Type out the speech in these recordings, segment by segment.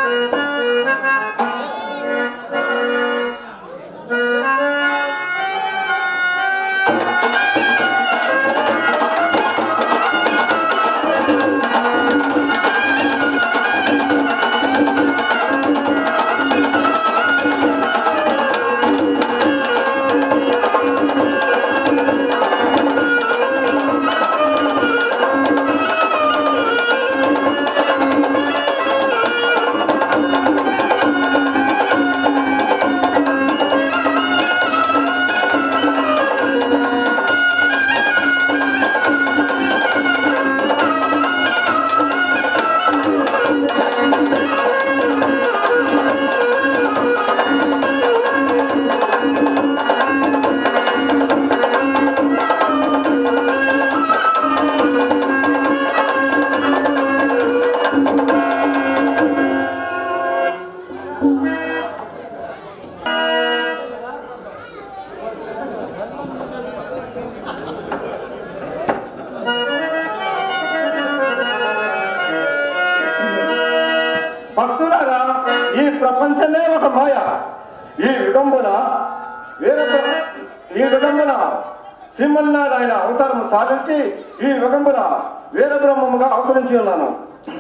భక్తులారా ఈ ప్రపంచమే ఒక మాయ ఈ విడంబన వేరే ప్ర- ఈ విడంబన శ్రీమన్నారాయణ అవతారం సాధించి ఈ విడంబన వీర బ్రహ్మముగా అవతరించి ఉన్నాను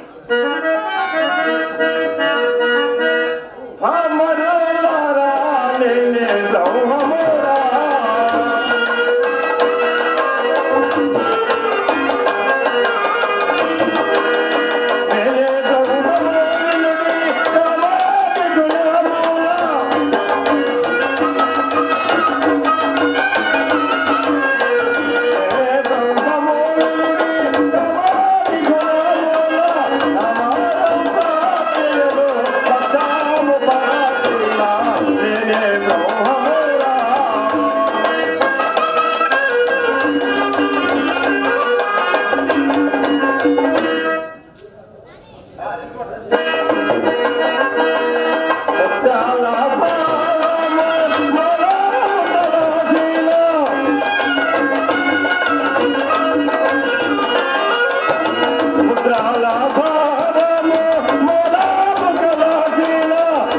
భామరులారా, నేనే బ్రహ్మమురా. నేనే బ్రహ్మమురుడి, సమాధి గుణమురా. ముద్రాల భారము మొలాపు కలాసీల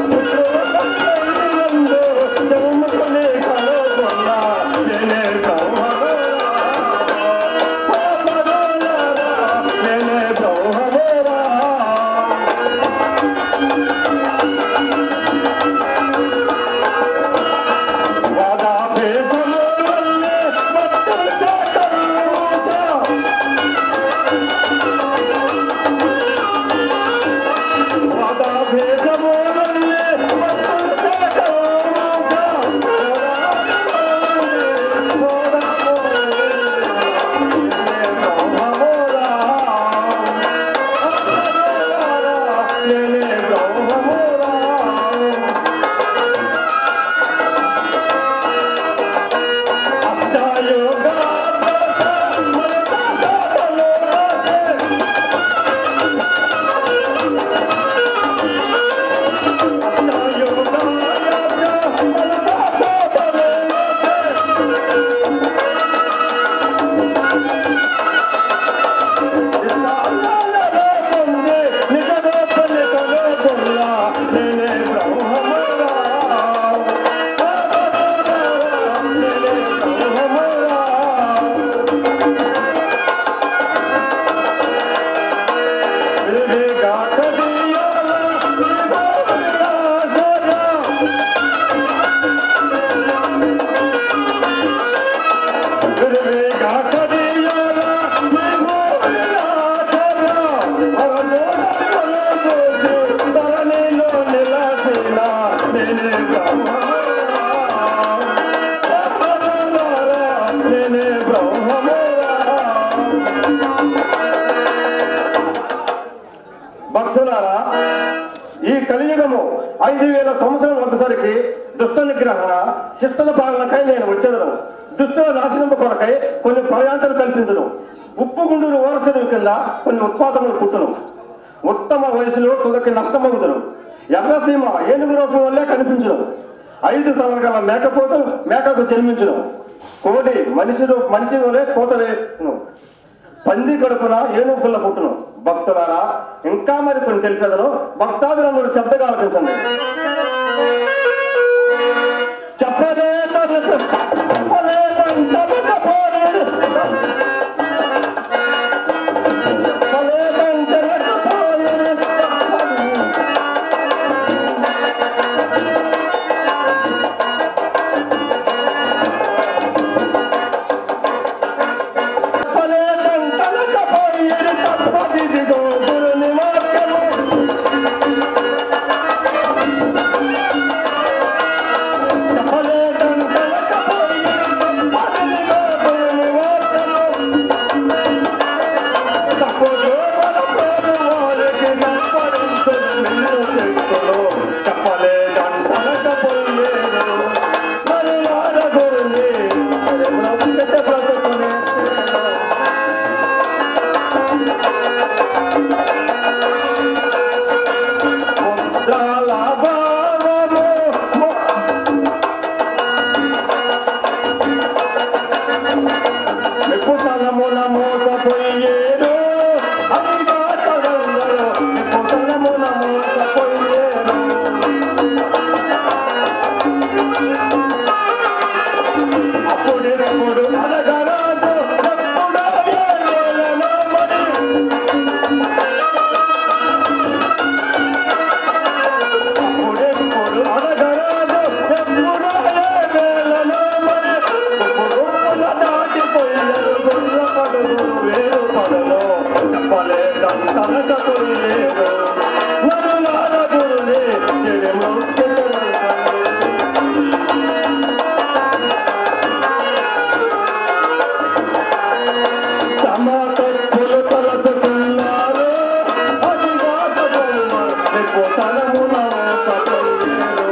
చుట్టూ చెవుముకుని కలుగొన్న నేనే బ్రహ్మరా నేనే బ్రహ్మరా వాదా భేదములన్నీ భక్తులు చాకరుసా వాదా భేదములన్నీ భక్తులు చాకరుసా భక్తులారా ఈ కలియుగము ఐదు వేల సంవత్సరం ఒకసారికి దుష్ట నిగ్రహణ శిష్టల పాలనకై నేను వచ్చేదను దుష్టుల నాశనం కొరకై కొన్ని ప్రయాంతలు కల్పించను ఉప్పు గుండూరు ఓరసడు కింద కొన్ని ఉత్పాదనలు పుట్టును ఉత్తమ వయసులో తుదకి నష్టమవుతును ఎర్రసీమ ఏనుగు రూపం వల్లే కనిపించును ఐదు తలల గల మేకపోతు మేకకు జన్మించును కోడి మనిషి రూ- మనిషి వలె కోత వేయును పంది కడుపున ఏనుగు పిల్ల పుట్టును భక్తులారా ఇంకా మరి కొన్ని తెలిపేదను భక్తాదులందరూ శ్రద్ధగా ఆలకించండి చెప్పదే తనకు చెప్పలే తంటముక పోలేదు. చెప్పలే తంటముక పోలేదు. చెప్పలే తంటముక పోలేదు. తప్పదిదిగో గురు నివాసము. చెప్పలే తంటముక పోలేదు. తప్పదిదిగో గురు నివాసము. తప్పదు పలపదు వారికి తప్పరించదు నిన్ను చెట్టులో. చెప్పలే తంటముక పోలేదు. మరి వాడగురుని మరి బ్రతుకట బ్రతుకునే చేలో. ముద్రాల భావము ము- నిపుణమున మోసపోయేరు అదిగా తరంగరు నిపుణమున మోసపోయేరు అప్పుడెప్పుడు అడగరాదు ఎప్పుడో ఏలేలను మరి అప్పుడెప్పుడు అడగరాదు ఎప్పుడో ఏలేలను మరి గుప్పుగుప్పుల దాటిపోయారు గుర్ర పడుగురు వేరు పడలో చెప్పలే దంతనక పోయలేదు నరులార గురుని చెడెము తమ తప్పులు తలచుతున్నారు అదిగా తపము రేపు తనమున మోసపోయేరు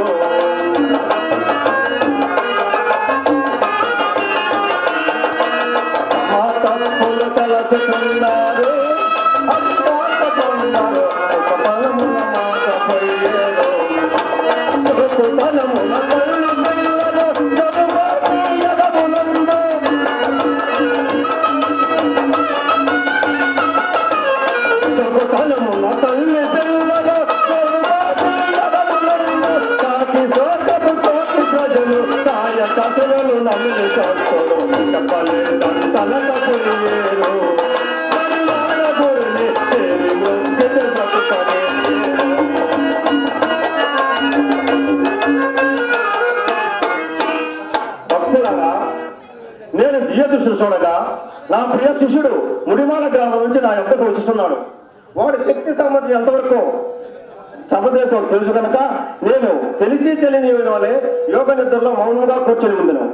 మా తప్పులు తలచుతున్నారు అర్థాంతకున్నారు ఒక బలమున మోసపోయేరు ఒక బలమున కళ్ళు పిల్లలు జగమాసి ఎడమునందు జగతలమున తల్లి పిల్లలు జగమాసి ఎడమునందు కాకి సోకపు సోకి ప్రజలు కాయ కసరలు నమిలి చోటులు చెప్పలే దంతలక పురియేరు పరివార గురిని చేరి మొక్కిన బ్రతుకనే భక్తులారా నేను దివ్య దృష్టిని చూడగా నా ప్రియ శిష్యుడు ముడిమాల గ్రామం నుంచి నా యొక్కకు వచ్చిస్తున్నాడు వాడి శక్తి సామర్థ్యం ఎంతవరకు సమదేశం తెలుసు కనుక నేను తెలిసి తెలియని వలె యోగ నిద్రలో మౌనంగా కూర్చొని ఉందను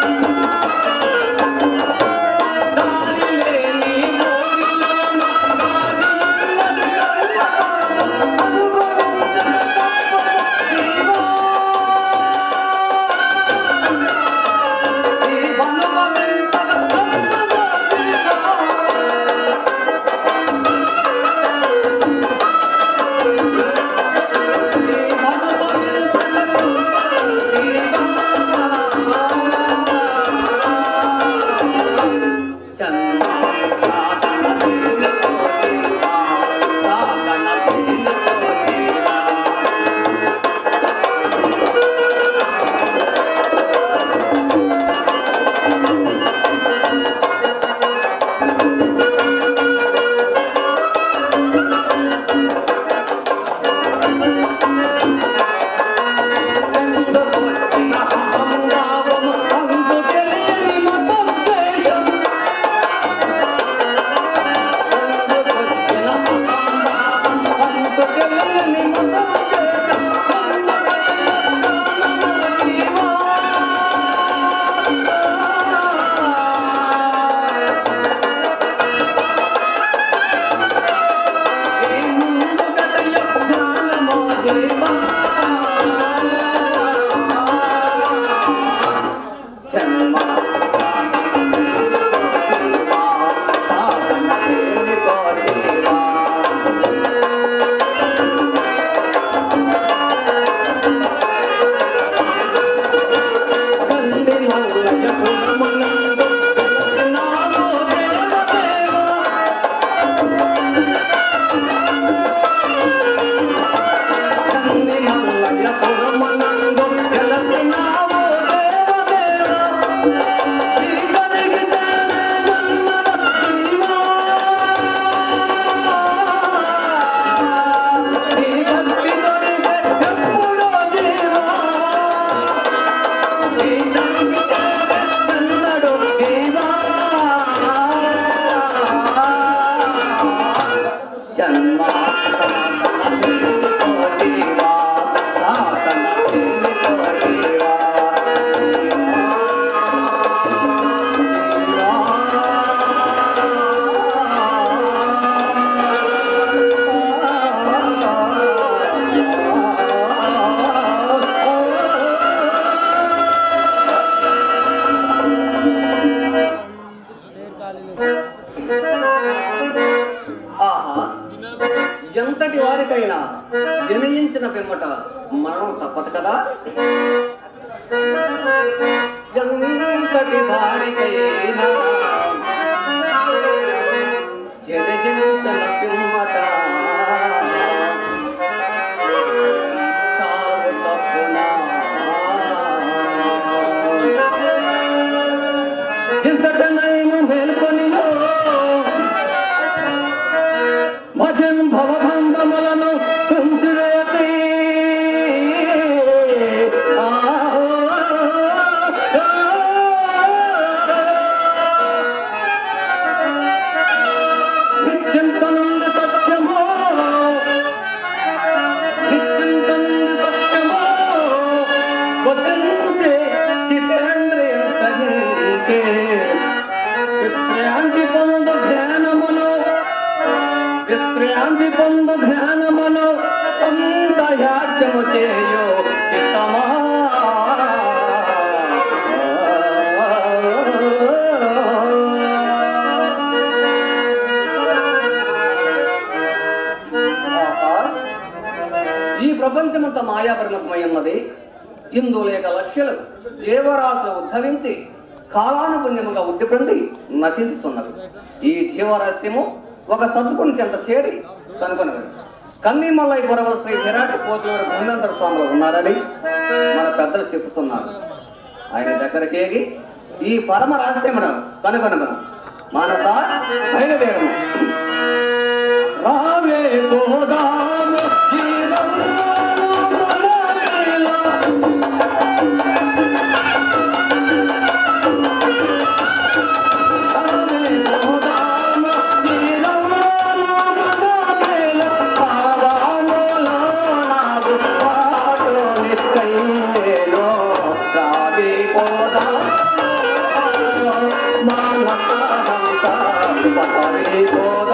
దారి లేని మోరిలోన ఆహా ఎంతటి వారికైనా జనయించిన పిమ్మట మరణం తప్పదు కదా ఎంతటి వారికైనా జనయించిన పిమ్మట చావు తప్పునా ఎంతటనైనా మేల్కొనియో భజన్ భవభంగములను తుంచివేసి నిశ్చింతనుండి సత్యమో నిశ్చింతనుండి సత్యమో వచించే చితేంద్రియం చగించే విశ్రాంతి పొందు ధ్యానమును విశ్రాంతి పొందు ధ్యానమును సొంత యాజ్యము చేయు చిత్తమా ఈ ప్రపంచమంతా మాయాపరిణతమై ఉన్నది ఇందు లేక లక్ష్యాలు జీవరాశులు ఉద్భవించి కాలానుపుణ్యముగా ఉద్దిపండి నశించుతున్నది ఈ జీవరాశ్యము ఒక సద్గుని చెంత చేరి కనుగొనదు కన్నీమల్లై పొరవల శ్రీ విరాట్ పోతులూరు భూమేంద్ర స్వాములు ఉన్నారని మన పెద్దలు చెప్తున్నారు ఆయన దగ్గరకేగి ఈ పరమ రహస్యమును కనుగొనము మానస బయలుదేరము రావే గోదాము జీవము మనవేలా. మానస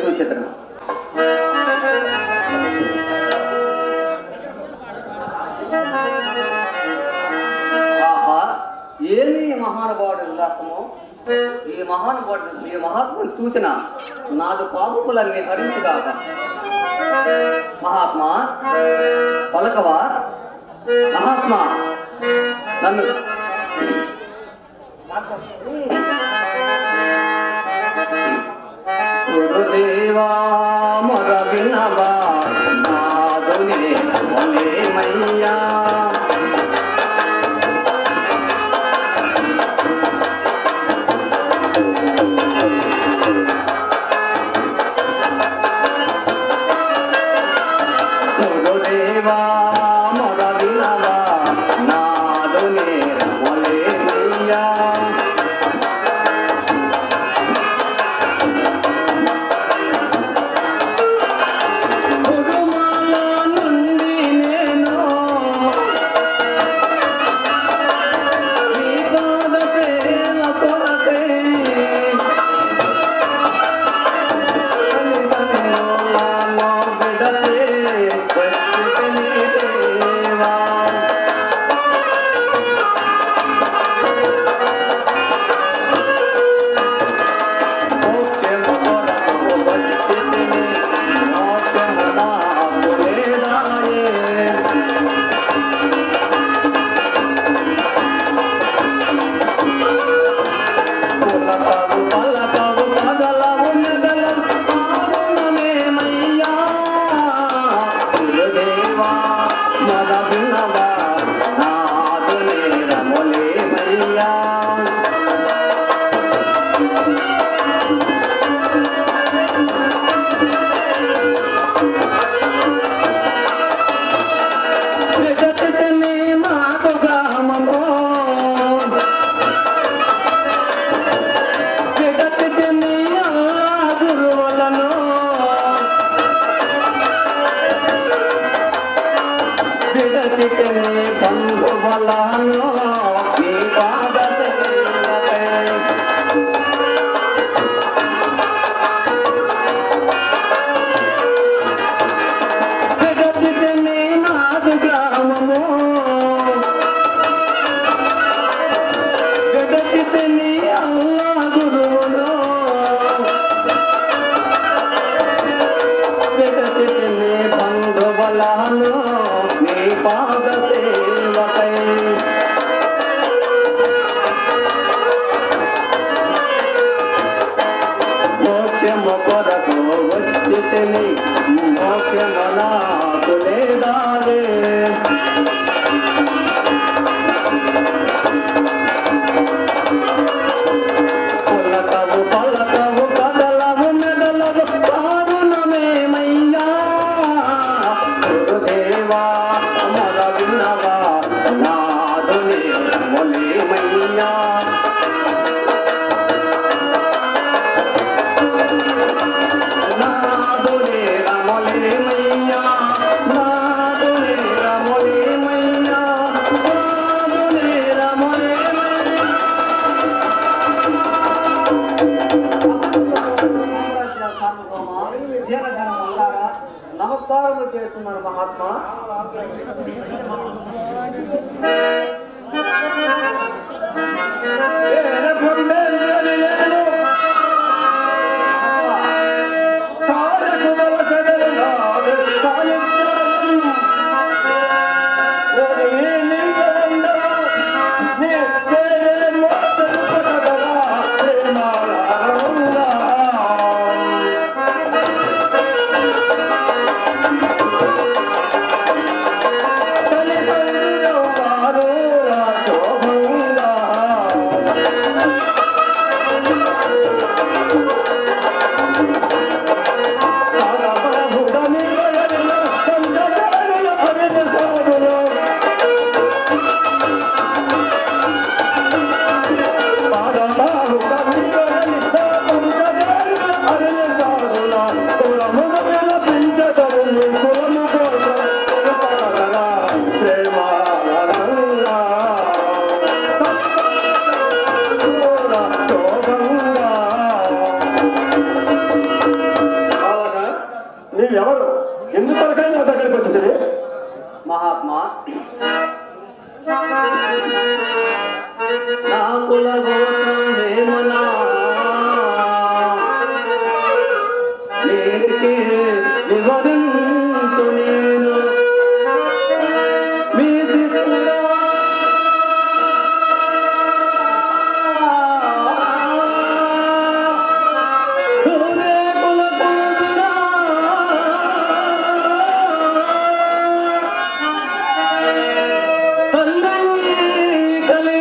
సూచితను ఆహా ఏమి ఈ మహానుభావుడి ఉల్లాసము ఈ మహానుభావుడు ఈ మహాత్ముని సూచన నాదు పాపములన్నీ హరించుగాక మహాత్మా పలకవా మహాత్మా నన్ను గురుదేవా మొర వినవా నాదునే మొలేమయ్యా గురుదేవా మొర వినవా నాదునే మొలేమయ్యా గురుమాల నుండి నేను నీ పాద సేవ కొరకై తల్లిదండ్రులను బిడలే వచ్చితిని దేవా. మోక్షము కొరకు వచ్చితిని, మోక్షము నాకు లేదాయే. పులకవు పలకవు కదలవు మెదలవు ఆరుణమేమయ్యా. గురుదేవా మద వినవా నాదు నేరములేమయ్యా. జగతిని మాకు గ్రామము జగతికి నీ గురువులను జగతికి నీ బంధువులను నీ పాద సేవకై. జగతికి నీ నాదు గ్రామము జగతికి నీ అల్లా గురువులు జగతికి నీ బంధువులను నీ పాద సేవకై మోక్షము కొరకు వచ్చితిని మోక్షము నాకు లేదాలే పులకవు పలకవు కదలవు మెదలవు కారుణమేమయ్యా గురుదేవా మర విన్నవా నాదునే మొలేమయ్యా నాదునే రమొలేమయ్యా నాదునే రమొలేమయ్యా నాదునే రమొలేమయ్యా నమస్కారములు చేస్తున్నారు మహాత్మా శోభంగా నీవెవరు ఎందుకొరకై నా దగ్గరికి వచ్చింది మహాత్మా నా కుల గోత్రం వేమనా నేటికి వివరించు నేను మీ శిష్యుడా పూరే కుల పురుషుడా తల్లై కలి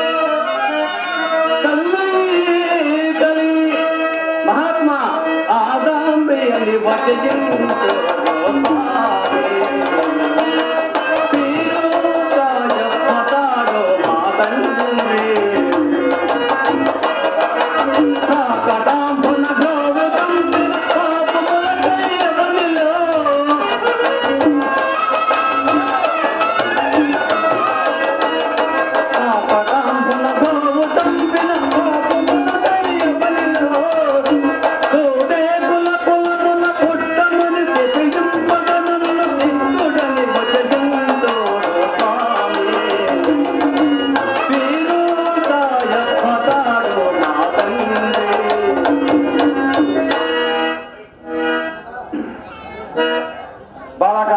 తల్లై కలి మహాత్మా ఆదాంబే అని బాలక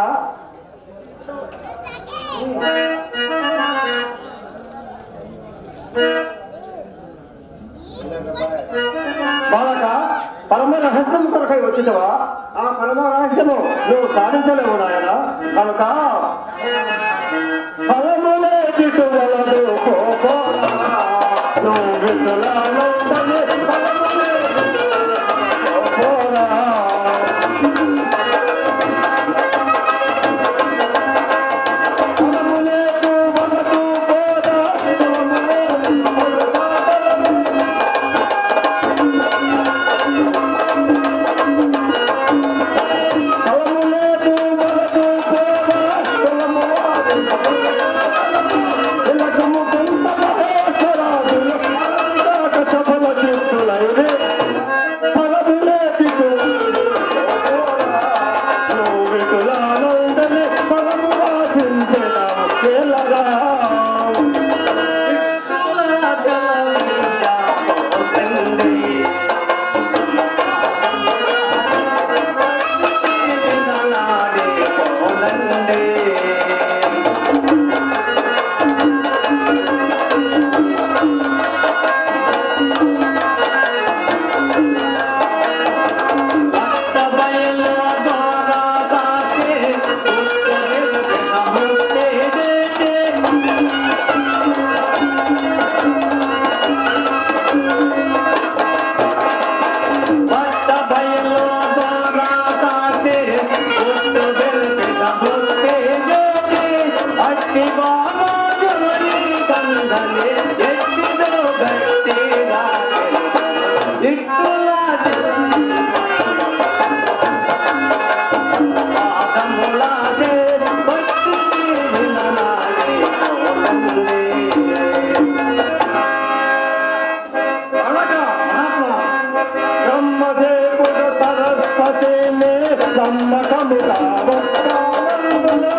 బాలక పరమ రహస్యం కొరకై వచ్చినవా ఆ పరమ రహస్యము నువ్వు సాధించలేవు నాయన కనుక ఫలములే దిటువలదు కోకోరా. నువ్వు విటులను తల్లి ఫలములే దిటువలదు కోకోరా. ఫలములేకు వలదు కోరా. ఫలములేకు వలదు ఫలములేకు వలదు కోరా. ఫలములేకు ఇలకము కొంత మహేశ్వరాదు. అందాక సఫల చిత్తులైరే. ఫలములే దిటువలదు నువ్వు విటులానందనే ఫలము వాసించెదవు కేలగా. బ్రహ్మదేవుడు సరస్వతిని నమ్మకముగా వస్తానందున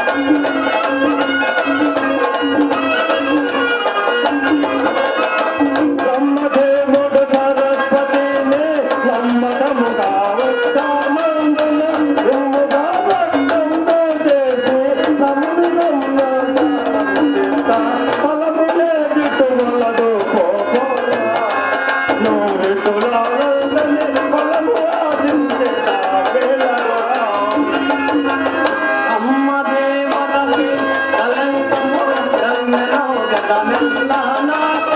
బ్రహ్మదేవుడు సరస్వతిని నమ్మకముగా వస్తానందున నువ్వుగా భక్తంతో చేసి నమ్మినమ్మ ఫలములే దిట్టువలదు కోకోరా. నువ్వు విటులానందని ఫలము ఆశించేదా వేళగా. అమ్మ దేవతకి కలంకము ధన్యనో జగమెల్ల నాకు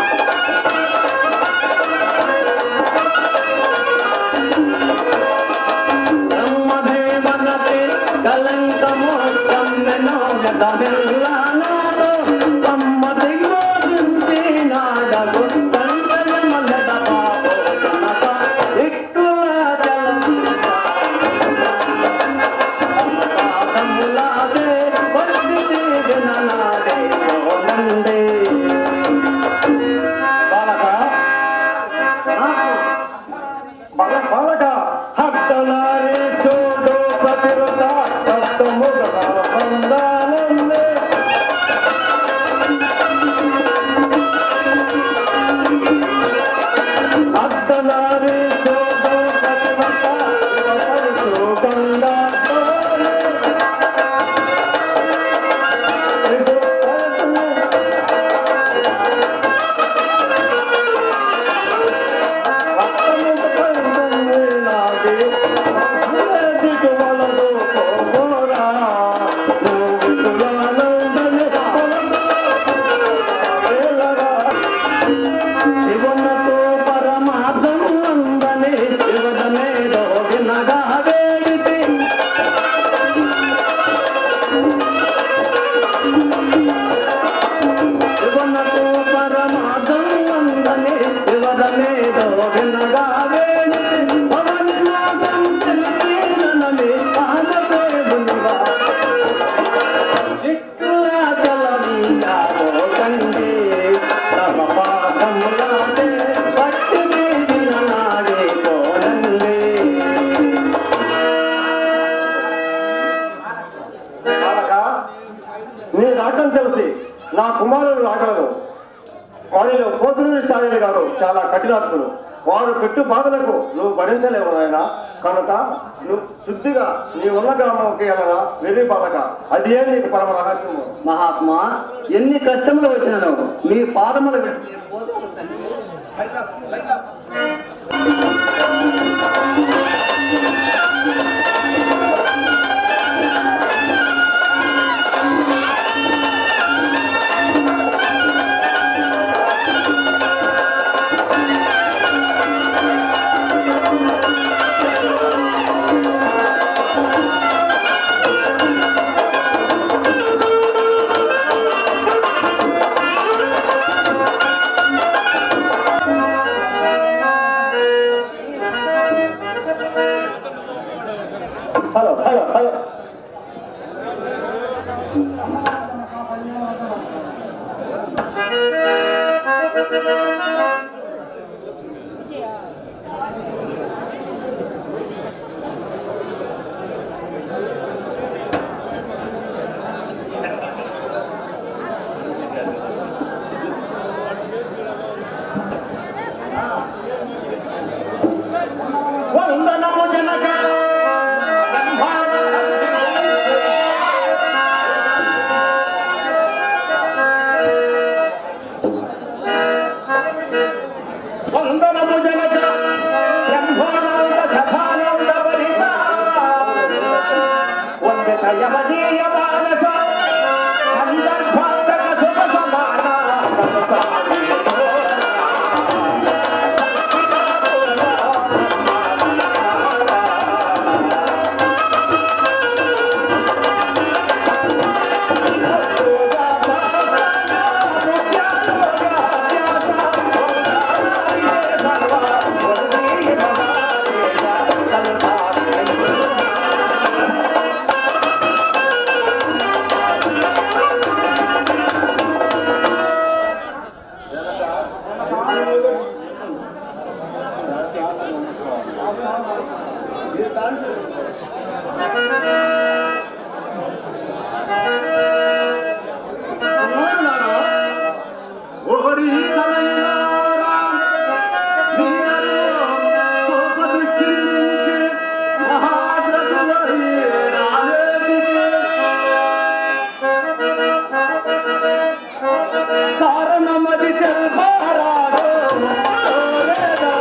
బ్రహ్మ దేవతకి కలంకము ధన్యనో జగమెల్ల నాకు అమ్మ దిగోదించి నాడగు తండ్రి మల్లెద పాపో కనక ఇక్కుల జలం పాదములాగే పట్టితే విననాడే కోనండే. బాలక బాల బాలక హద్దలారే చో నా కుమారుడు రాగలదు వారిలో కోతులూరి చార్యులు గారు చాలా కఠినాత్ములు వారు పెట్టు బాధలకు నువ్వు భరించలేవు నాయన కనుక నువ్వు శుద్ధిగా నీ ఉన్న గ్రామంకి వెళ్ళరా వెర్రి బాధక అది ఏ నీకు పరమ రహస్యము మహాత్మా ఎన్ని కష్టములు వచ్చినను మీ పాదములు విడిచి హలో హలో హలో వందనము జనక వందనము జనక బ్రహ్మానంద సభానంద భరిత వందన యమనీయ మానస అందర్భాంతక సుఖ సమాన ఓరి తనయులారా, మీరలో కోపదృష్టిని మించి మహాద్రతులై రాలేదిదే. కారణమది తెల్పారాడో లేదా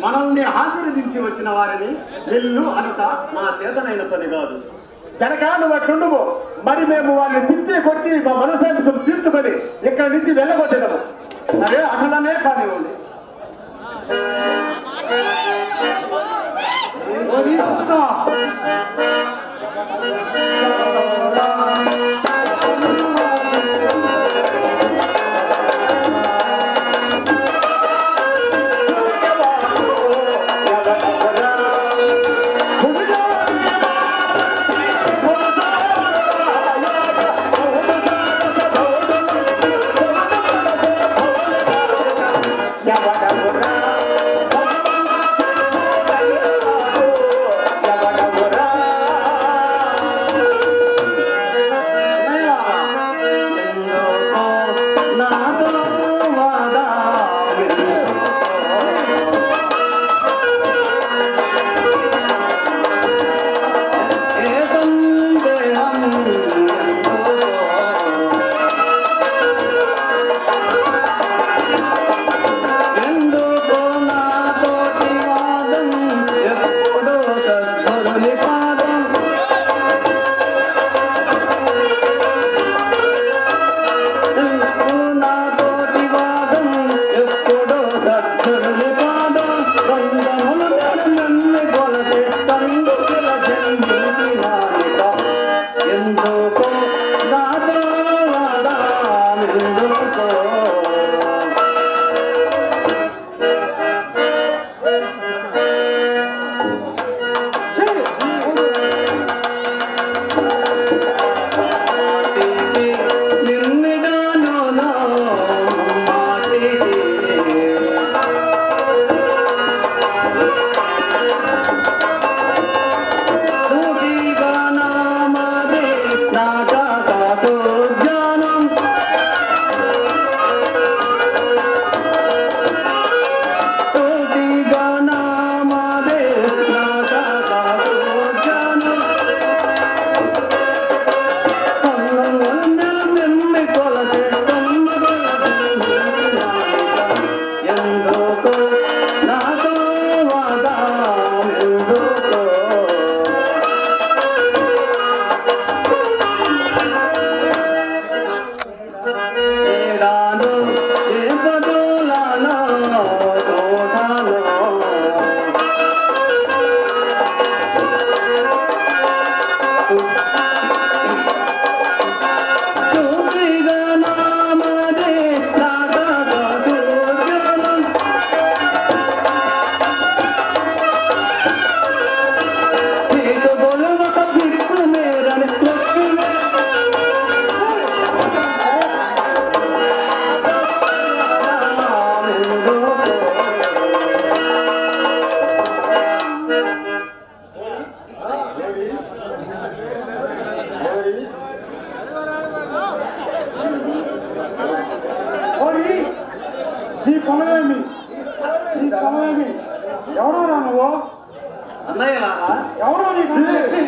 మనల్ని ఆశీర్వదించి వచ్చిన వారిని ఎల్లు అనుట నా చేతనైన పని కాదు జనక నువ్వు అట్లుండుము మరి మేము వాళ్ళని తిప్పి కొట్టి మా మనసాన్ని తీర్చుకొని ఇక్కడి నుంచి వెళ్ళగొట్టేదాము సరే అటులనే కానివ్వండి ఓరి సుత, ఎందుకో నాతో వాడా ఎందుకో ఎందుకో నాతో వాదా ఎందుకో ఏడాను ఏ పదులానో తోటలో చూపిగా నామదే నాటగా చూజనం నీకు బొలువక దిక్కు మేరని లక్ష్మి ఓరి నీ పొలమేమి నీ పొలమేమి ఎవరో రా నువ్వు అన్నయ్య ఎవరో నీకు తెచ్చి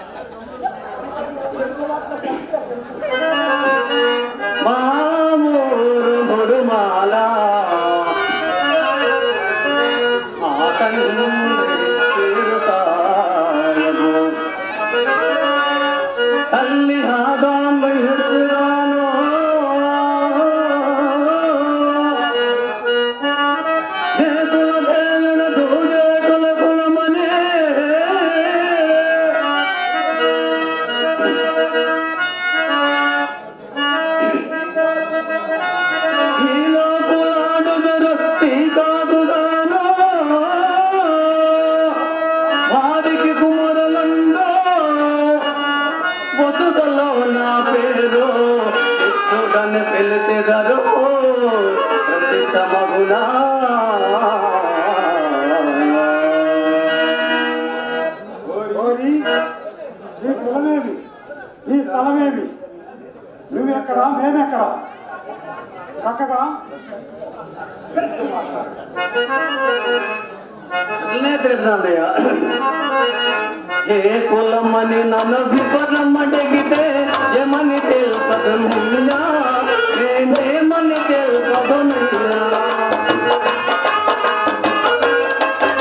మామూరు ముడుమాల ఆతండు తల్లి ఆదాంబయురాను దేకుల దేవున దూరేకుల కులమనే ఈలో కులాడుదరు శ్రీకాకుగాను వారికి కుమరలండో వసుదలో నా పేరు ఇప్పుడని పిలిచెదరు ప్రసిద్ధమగునా ఓరి నీ కులమేమి నీ స్థలమేమి నువ్వెక్కడా మేమెక్కడా చక్కగా అట్లనే తెలుసన్నయ్య ఏ కులమని నన్ను వివరమడిగితే ఏమని తెలుపదనయ్యా నేనేమని తెలుపదనయ్యా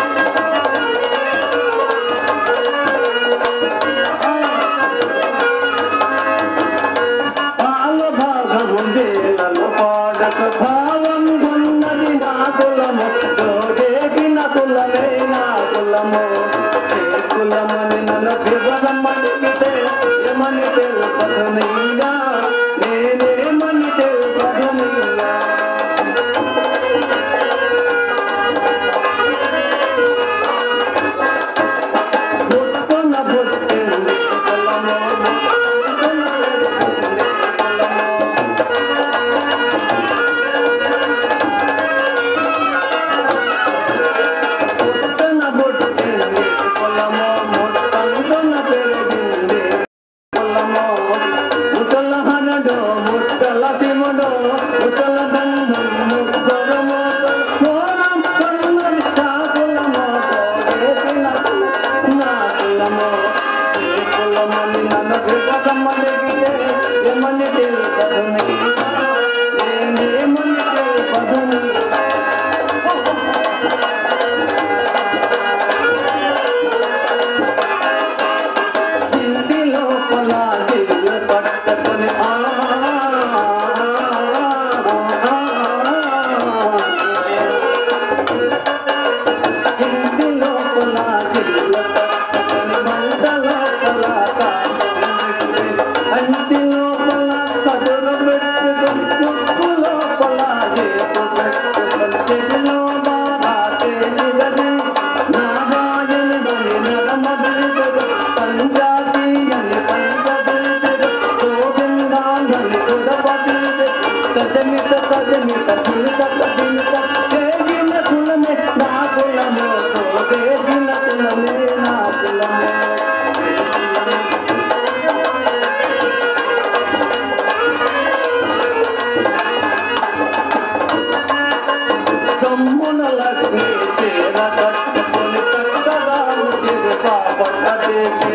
తెలుపదునయ్యా నేనేమని తెలుపదునయ్యా పుట్టున పుట్టింది కులము పుట్టున పుట్టింది కులము పుట్టున పుట్టింది కులము ముట్టంతున పెరిగింది కులము ముట్టల హనడు ముట్టల శివుడు ముట్టల దండం ముట్టరము కోరం కన్నుని చాకులము కోరేసిన నా కులము ఈ కులమని నన్ను కృపకమ్మలిగితే ఏమని తెలుపదు నేనేమని తెలుపదు ఇంటి లోపల దివ్య పట్టుకొని ఆ ఇంటి లోపల దివ్య పట్టుకొని మంట లోపల అంటి లోపల కదురు పెట్టుకొని ముక్కు లోపల రేపు పెట్టుకొని చెవిలో బాగా తేలిగది నా రాజని బలి నరమదిగదు పంజాబీ అని పంచదిగదు గోవిందాంగని గుడపదిగదు కదమిత కదమిత దిమిత కదిమిత వేగిన కులమే నా కులము వేగిన కులమే నా కులము కమ్మున లక్ష్మి చీర కట్టుకొని చక్కదాను తిరుపా పట్టదేకే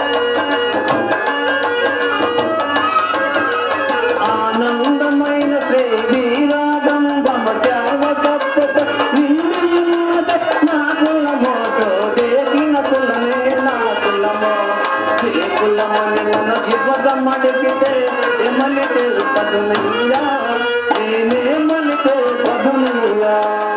ఆనందమైన ప్రేమి రాగం గమత్యావ కప్పత నిన్నయున్నద నా కులమోటో దేగిన కులమే నా కులమో ఏ కులమని మన ఇవ్వగమ్మడికితే ఏమని తెలుపదునయ్యా నేనేమని తెలుపదునయ్యా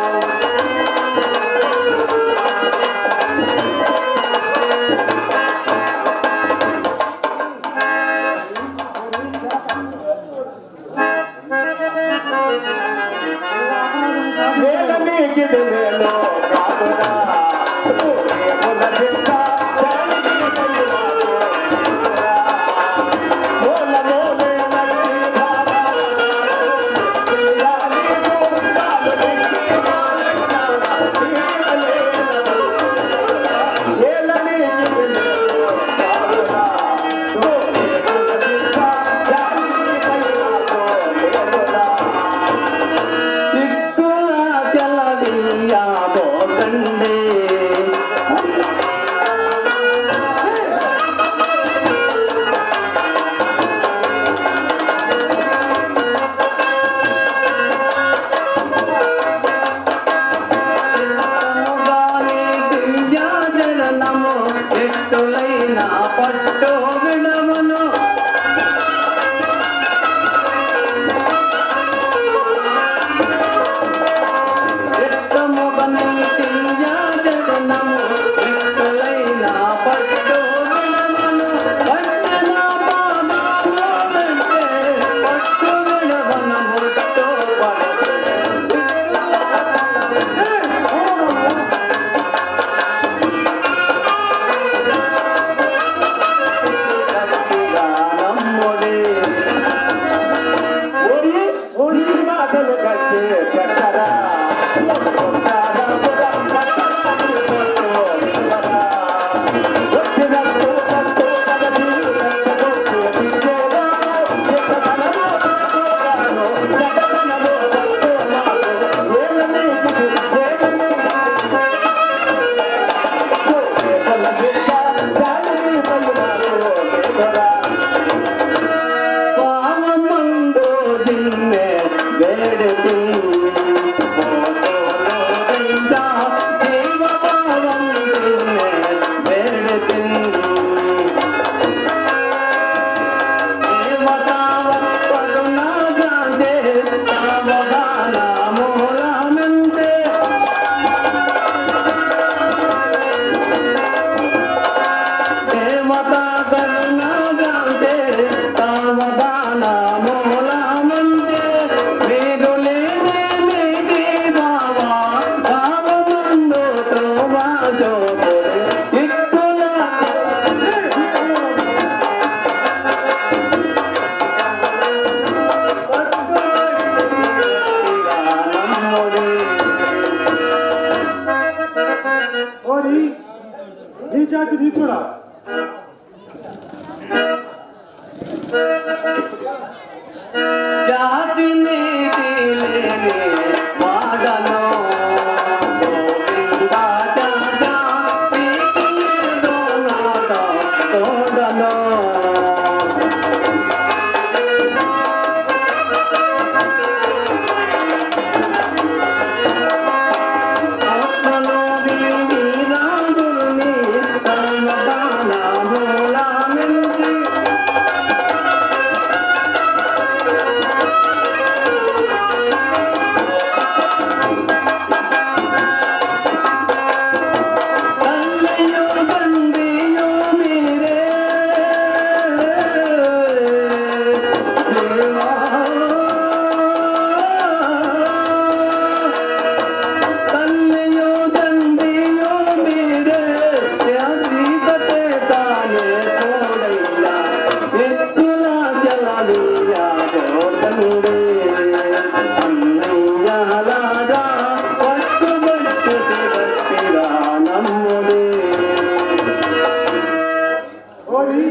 వేలమీకిది వేలో కాదురా. ఊరేగుల దిక్క, వానికి కయ్యువాడు కాదురా. మూల మూలే నడిచి బాగా తీయాలి గుండాలు దిక్కి మాలెక్కాల తీయలేనదు. వేలమీకిది వేలో కాదురా. ఊరేగుల దిక్క, వానికి కయ్యువాడు కాదురా. దిక్కుల చలవియా పోకండే దివ్యాచరణము ఎట్టులైన పట్టు విడవను ఎత్తముగని దివ్యాచరణము ఎట్టులైన పట్టు విడవను పట్టణ పాదాలు వెంటే పట్టు విడవను ముట్టు పడదు ఓరి నీ జాతి నీచుడా జాతి నీతి లేని వాడను గోవిందా జాజా నీతి ఏదో నాద తోడను ఆత్మలో వీరాంగుని తన బాణముల నుంచి కన్నయ్యో బందియో మీరే దేవా కన్నయ్యో బందియో మీరే త్యాగీకతే తానే తోడయ్యా ఎత్తుల జలదియా గోతండే అన్నయ్య రాజా పట్టుబట్టు గట్టిరా నమ్ముడే ఓరి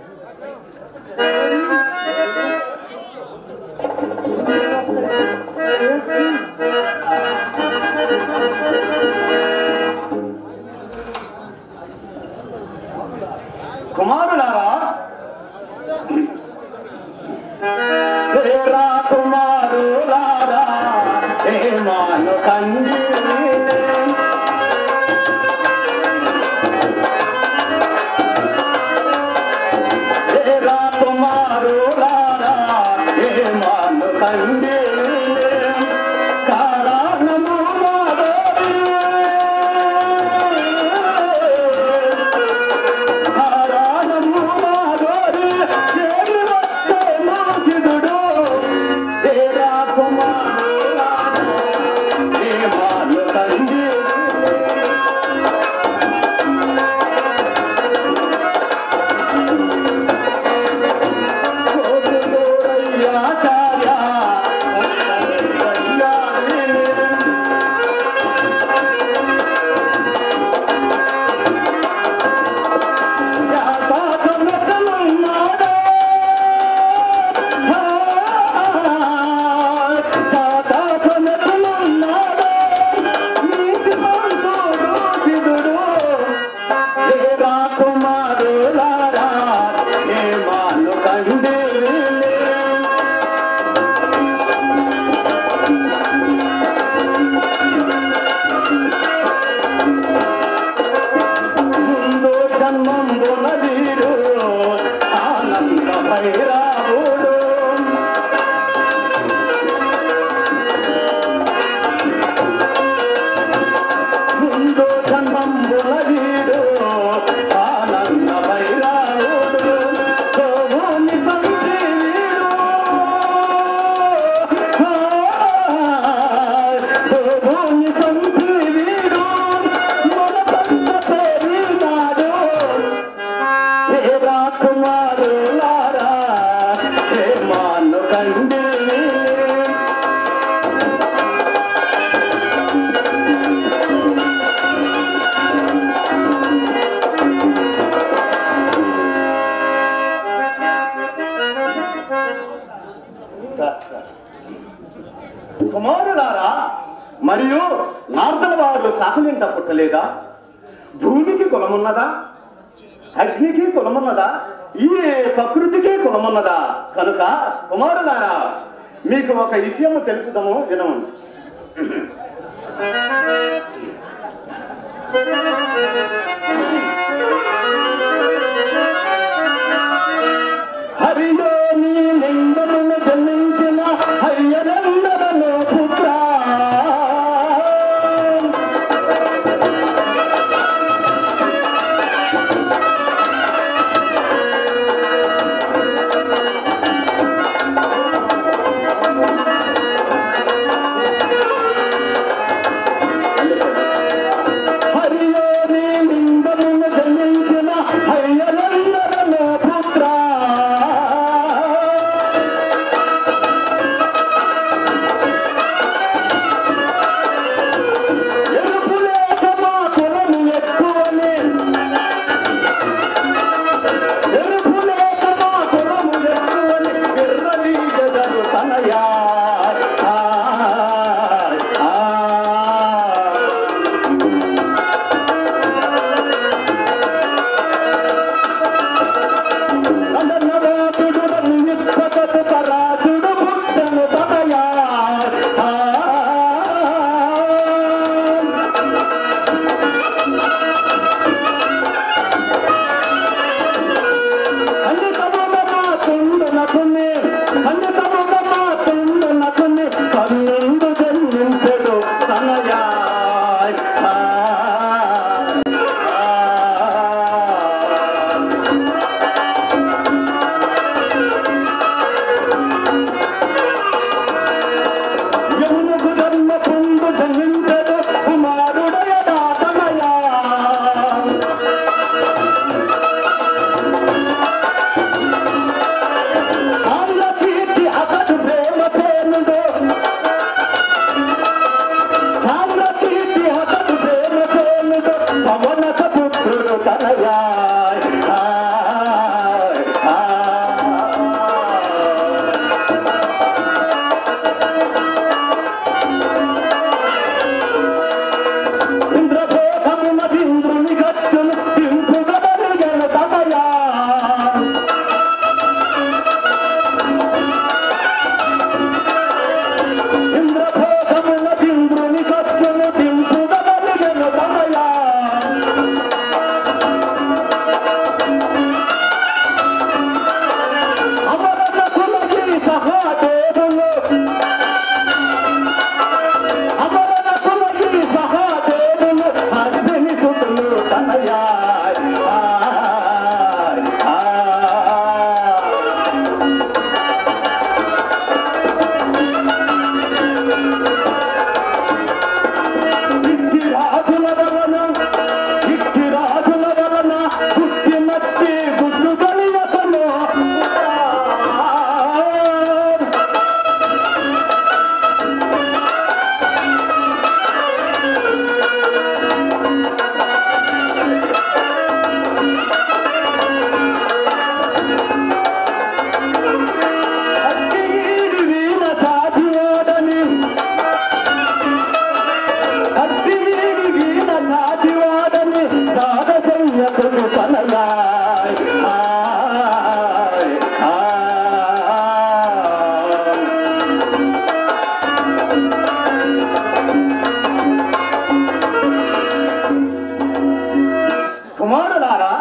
కుమారులారా హేరా కుమారులారా హేమాను కండి హేరా కుమారులారా హేమాను కండి కారణము కారణము మాధోరి ఏమి వచ్చే మోచిదుడు హేరా కుమారులారా హేమాను కండి కుమారులారా ఏమాను కండి ముందు జన్మంబున వీడు ఆనంద భైరావుడు ముందు జన్మంబున వీడు ఆనంద భైరావుడు గోవుని సంతి వీడు గోవుని సంతి వీడు మన పంచ పేరినాడు హేరా కుమారులారా హేమాను కండి కుమారులారా మరియు నార్దల వారు సాకలింట పుట్టలేదా భూమికి కులమున్నదా అగ్నికి కులమున్నదా ఈ ప్రకృతికి కులమున్నదా కనుక కుమారులారా మీకు ఒక విషయము తెలుపుదాము వినము హరియో నీ లింగమును జన్మించిన అయ్యనందరను పుత్ర హరియో నీ లింగమును పవన సపుత్రుడు తనయా ఆ, ఆ. ఇంద్రకోశమునదింద్రుని గచ్చును దింపుగదలిగెను తనయా ఇంద్రకోశమునదింద్రుని గచ్చును దింపుగదలిగెను తనయా అమరనకులకి సహాదేవులు అమరనకులకి సహాదేవులు అశ్విని సుతులు తనయా రాజుల వలన ఇట్టి రాజుల వలన గుట్టి మట్టి గుడ్లు కలియకను అట్టివీడి వీణ చాటివాడని అట్టివీడి వీణ చాటివాడని దాద సైన్యకుడు తనయాయ్ ఆయ్ ఆయ్. కుమారులారా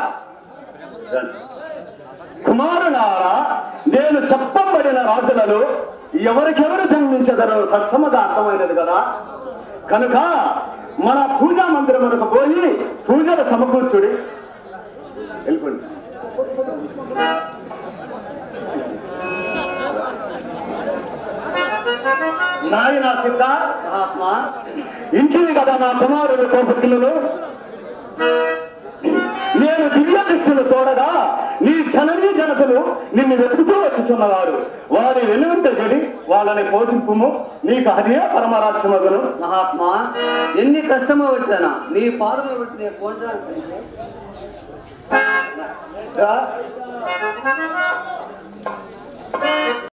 కుమారులారా నేను చెప్పబడిన రాజులలో ఎవరికెవరు జన్మించదరో సక్షమగా అర్థమైనది కదా కనుక మన పూజా మందిరమునకు పోయి పూజలు సమకూర్చుడి వెళ్ళిపోండి నాయన సిద్ధ ఆత్మ ఇంటివి కదా నా కుమారుడు కోపకిల్లులు నేను దివ్య దృష్టిని చూడగా నీ జననీ జనకులు నిన్ను వెతుకుతూ వచ్చుచున్నవారు వారి వెనువంట చెడి వాళ్ళని పోషింపుము నీకు అదే పరమరాక్షమగును మహాత్మా ఎన్ని కష్టమో వచ్చానా నీ పాదములు పెట్టి నేను పోంచాను రా.